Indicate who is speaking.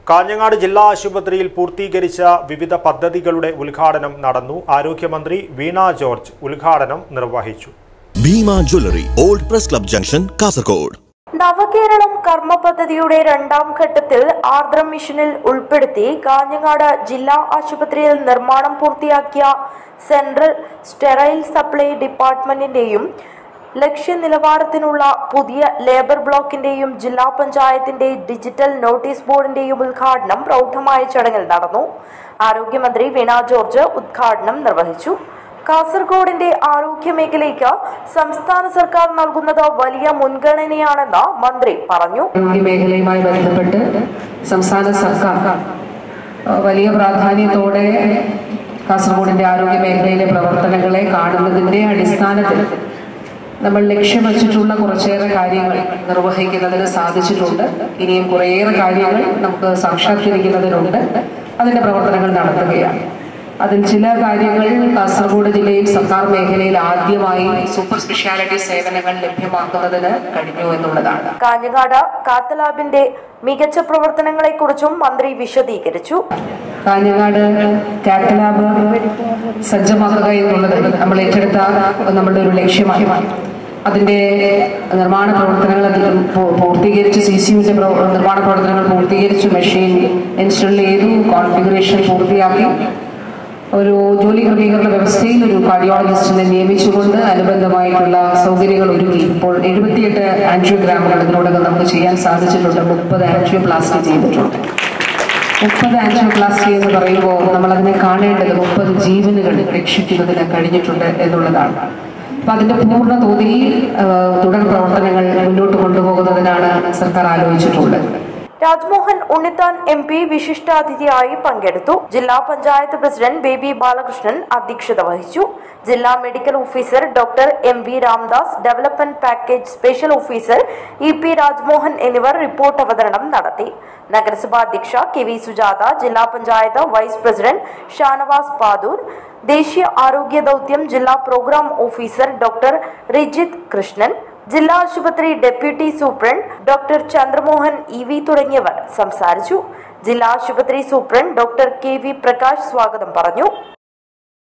Speaker 1: കാഞ്ഞങ്ങാട് ജില്ലാ ആശുപത്രിയിൽ പൂർത്തീകരിച്ച വിവിധ പദ്ധതികളുടെ ഉദ്ഘാടനം നടന്നു ആരോഗ്യമന്ത്രി വീണ ജോർജ് ഉദ്ഘാടനം നിർവഹിച്ചു
Speaker 2: Bhima jewellery old press club junction Kasaragod
Speaker 3: Navakeralam കർമ്മ പദ്ധതിയുടെ രണ്ടാം ഘട്ടത്തിൽ ആർദ്രം മിഷനിൽ ഉൾപ്പെടുത്തി കാഞ്ഞങ്ങാട് ജില്ലാ ആശുപത്രിയിൽ നിർമ്മാണം പൂർത്തിയാക്കിയ സെൻട്രൽ സ്റ്റെറൈൽ സപ്ലൈ ഡിപ്പാർട്ട്മെന്റിന്റെയും ലക്ഷ്യ നിലവാരത്തിനുള്ള പുതിയ ലേബർ ബ്ലോക്കിന്റെയും ജില്ലാ പഞ്ചായത്തിന്റെ ഡിജിറ്റൽ നോട്ടീസ് ബോർഡിന്റെയും ഉദ്ഘാടനം പ്രൗഢമായ ചടങ്ങിൽ നടന്നു ആരോഗ്യമന്ത്രി വീണ ജോർജ് ഉദ്ഘാടനം നിർവഹിച്ചു കാസർഗോഡിന്റെ ആരോഗ്യ മേഖലയ്ക്ക് സംസ്ഥാന സർക്കാർ നൽകുന്നത് വലിയ മുൻഗണനയാണെന്ന് മന്ത്രി പറഞ്ഞു
Speaker 4: ആരോഗ്യ മേഖലയുമായി ബന്ധപ്പെട്ട് സംസ്ഥാന സർക്കാർ അഹ് വലിയ പ്രാധാന്യത്തോടെ കാസർഗോഡിന്റെ ആരോഗ്യ മേഖലയിലെ പ്രവർത്തനങ്ങളെ കാണുന്നതിന്റെ അടിസ്ഥാനത്തിൽ നമ്മൾ ലക്ഷ്യം വച്ചിട്ടുള്ള കുറച്ചേറെ കാര്യങ്ങൾ നിർവഹിക്കുന്നതിന് സാധിച്ചിട്ടുണ്ട് ഇനിയും കുറേയേറെ കാര്യങ്ങൾ നമുക്ക് സാക്ഷാത്കരിക്കുന്നതിനുണ്ട് അതിന്റെ പ്രവർത്തനങ്ങൾ നടത്തുകയാണ് അതിൽ ചില കാര്യങ്ങൾ കാസർഗോഡ് ജില്ലയിൽ സർക്കാർ മേഖലയിൽ ആദ്യമായി സൂപ്പർ സ്പെഷ്യാലിറ്റി സേവനങ്ങൾ ലഭ്യമാക്കുന്നതിന് കഴിഞ്ഞു എന്നുള്ളതാണ്
Speaker 3: കാഞ്ഞങ്ങാട് കാത്തലാബിന്റെ മികച്ച പ്രവർത്തനങ്ങളെക്കുറിച്ചും മന്ത്രി വിശദീകരിച്ചു
Speaker 4: കാഞ്ഞങ്ങാട് കാത്ത് ലാബ് സജ്ജമാക്കുക എന്നുള്ളത് നമ്മൾ ഏറ്റെടുത്ത നമ്മളുടെ ഒരു ലക്ഷ്യമായി അതിന്റെ നിർമ്മാണ പ്രവർത്തനങ്ങൾ അതിൽ പൂ- പൂർത്തീകരിച്ചു സി സി യുവിന്റെ നിർമ്മാണ പ്രവർത്തനങ്ങൾ പൂർത്തീകരിച്ചു മെഷീൻ ഇൻസ്റ്റോൾ ചെയ്തു കോൺഫിഗറേഷൻ പൂർത്തിയാക്കി ഒരു ജോലി ക്രമീകരണ വ്യവസ്ഥയിൽ ഒരു കാർഡിയോളജിസ്റ്റിനെ നിയമിച്ചുകൊണ്ട് അനുബന്ധമായിട്ടുള്ള സൗകര്യങ്ങൾ ഒരുക്കി ഇപ്പോൾ എഴുപത്തിയെട്ട് ആൻജിയോഗ്രാമുകൾ ഇതിനോടകം നമുക്ക് ചെയ്യാൻ സാധിച്ചിട്ടുണ്ട് മുപ്പത് ആൻജിയോപ്ലാസ്റ്റി ചെയ്തിട്ടുണ്ട് മുപ്പത് ആൻജിയോപ്ലാസ്റ്റി എന്ന് പറയുമ്പോൾ നമ്മൾ അതിനെ കാണേണ്ടത് മുപ്പത് ജീവനുകൾ രക്ഷിക്കുന്നതിന് കഴിഞ്ഞിട്ടുണ്ട് എന്നുള്ളതാണ് അപ്പൊ അതിന്റെ പൂർണ്ണ തോതിൽ ആ, തുടർ പ്രവർത്തനങ്ങൾ മുന്നോട്ട് കൊണ്ടുപോകുന്നതിനാണ് സർക്കാർ ആലോചിച്ചിട്ടുള്ളത്
Speaker 3: രാജ്മോഹൻ ഉണ്ണിത്താൻ എം പി വിശിഷ്ടാതിഥിയായി പങ്കെടുത്തു ജില്ലാ പഞ്ചായത്ത് പ്രസിഡന്റ് ബേബി ബാലകൃഷ്ണൻ അധ്യക്ഷത വഹിച്ചു ജില്ലാ medical officer doctor M V Ramdas development package special officer E P Rajmohan എന്നിവർ റിപ്പോർട്ട് അവതരണം നടത്തി നഗരസഭാ അധ്യക്ഷ കെ വി സുജാത ജില്ലാ പഞ്ചായത്ത് വൈസ് പ്രസിഡന്റ് ഷാനവാസ് പാദൂർ ദേശീയ ആരോഗ്യ ദൗത്യം ജില്ലാ programme officer doctor Rijith Krishnan ജില്ലാ ആശുപത്രി deputy superintendent doctor Chandramohan E V തുടങ്ങിയവർ സംസാരിച്ചു ജില്ലാ ആശുപത്രി superintendent doctor K V Prakash സ്വാഗതം പറഞ്ഞു